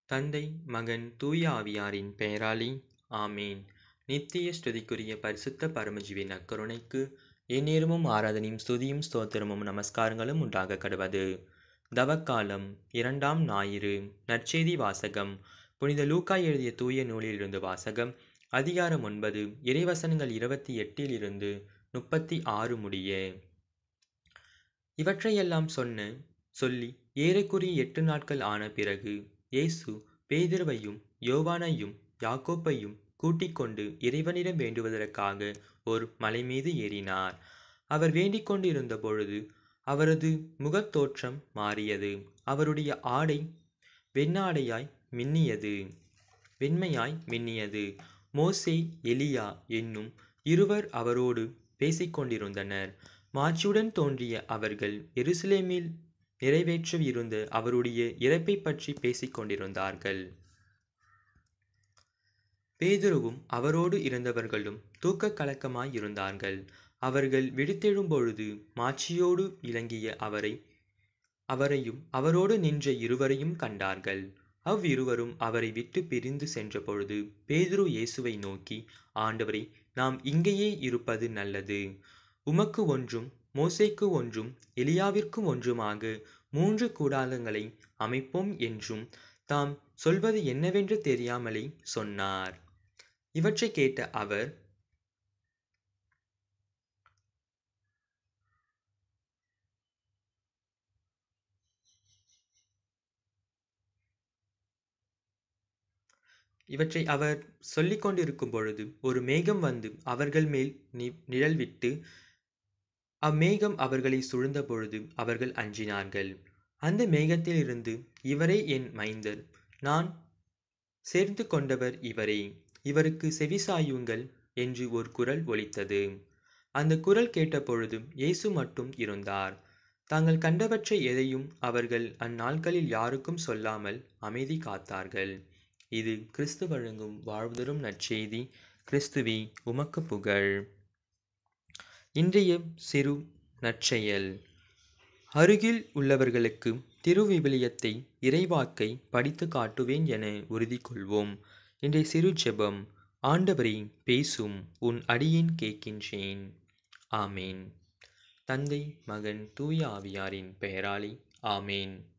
தந்தை மகன் தூய ஆவியாரின் பெயராலே ஆமேன் நித்திய ஸ்துதிக்குரிய பரிசுத்த பரமஜீவி நற்கருணைக்கு எந்நேரமும் ஆராதனையும் ஸ்துதியும் ஸ்தோத்திரமும் நமஸ்காரங்களும் உண்டாக கடவது தவக்காலம் இரண்டாம் ஞாயிறு நற்செய்தி வாசகம் புனித லூக்கா எழுதிய தூய நூலிலிருந்து வாசகம் அதிகாரம் ஒன்பது இறைவசனங்கள் இருபத்தி எட்டிலிருந்து முப்பத்தி ஆறு முடிய இவற்றையெல்லாம் சொன்ன சொல்லி ஏறக்குறைய எட்டு நாட்கள் ஆன பிறகு இயேசு பேதுருவையும் யோவானையும் யாக்கோப்பையும் கூட்டிக் கொண்டு இறைவனிடம் வேண்டுவதற்காக ஒரு மலை மீது ஏறினார் அவர் வேண்டிக் கொண்டிருந்த பொழுது அவரது முகத்தோற்றம் மாறியது அவருடைய ஆடை வெண்ணாடையாய் மின்னியது வெண்மையாய் மின்னியது மோசே எலியா என்னும் இருவர் அவரோடு பேசிக்கொண்டிருந்தனர் மாட்சியுடன் தோன்றிய அவர்கள் எருசலேமில் நிறைவேற்றவிருந்த அவருடைய இறப்பை பற்றி பேசிக்கொண்டிருந்தார்கள் பேதுருவும் அவரோடு இருந்தவர்களும் தூக்க கலக்கமாய் இருந்தார்கள் அவர்கள் விடுத்தெழும் பொழுது மாட்சியோடு இலங்கிய அவரை அவரையும் அவரோடு நின்ற இருவரையும் கண்டார்கள் அவ்விருவரும் அவரை விட்டு பிரிந்து சென்ற பொழுது பேதுரு இயேசுவை நோக்கி ஆண்டவரை நாம் இங்கேயே இருப்பது நல்லது உமக்கு ஒன்றும் மோசேக்கு ஒன்றும் எலியாவிற்கு ஒன்றுமாக மூன்று கூடாரங்களை அமைப்போம் என்றும் தாம் சொல்வது என்னவென்று தெரியாமலே சொன்னார் இவற்றை கேட்ட அவர் இவற்றை அவர் சொல்லிக் கொண்டிருக்கும் பொழுது ஒரு மேகம் வந்து அவர்கள் மேல் நி நிழல்விட்டு அம்மேகம் அவர்களை சூழ்ந்த பொழுது அவர்கள் அஞ்சினார்கள் அந்த மேகத்திலிருந்து இவரே என் மைந்தர் நான் சேர்ந்து கொண்டவர் இவரே இவருக்கு செவிசாயுங்கள் என்று ஒரு குரல் ஒலித்தது அந்த குரல் கேட்டபொழுது இயேசு மட்டும் இருந்தார் தாங்கள் கண்டவற்றை எதையும் அவர்கள் அந்நாட்களில் யாருக்கும் சொல்லாமல் அமைதி காத்தார்கள் இது கிறிஸ்து வழங்கும் வாழ்வுதரும் நற்செய்தி கிறிஸ்துவி உமக்கு புகழ் இன்றைய சிறு நற்செயல் அருகில் உள்ளவர்களுக்கு திருவிவிலியத்தை இறைவாக்கை படித்து காட்டுவேன் என உறுதி கொள்வோம் இன்றைய சிறு ஜெபம் ஆண்டவரே பேசும் உன் அடியேன் கேட்கின்றேன் ஆமேன் தந்தை மகன் தூய ஆவியாரின் பெயராளி ஆமேன்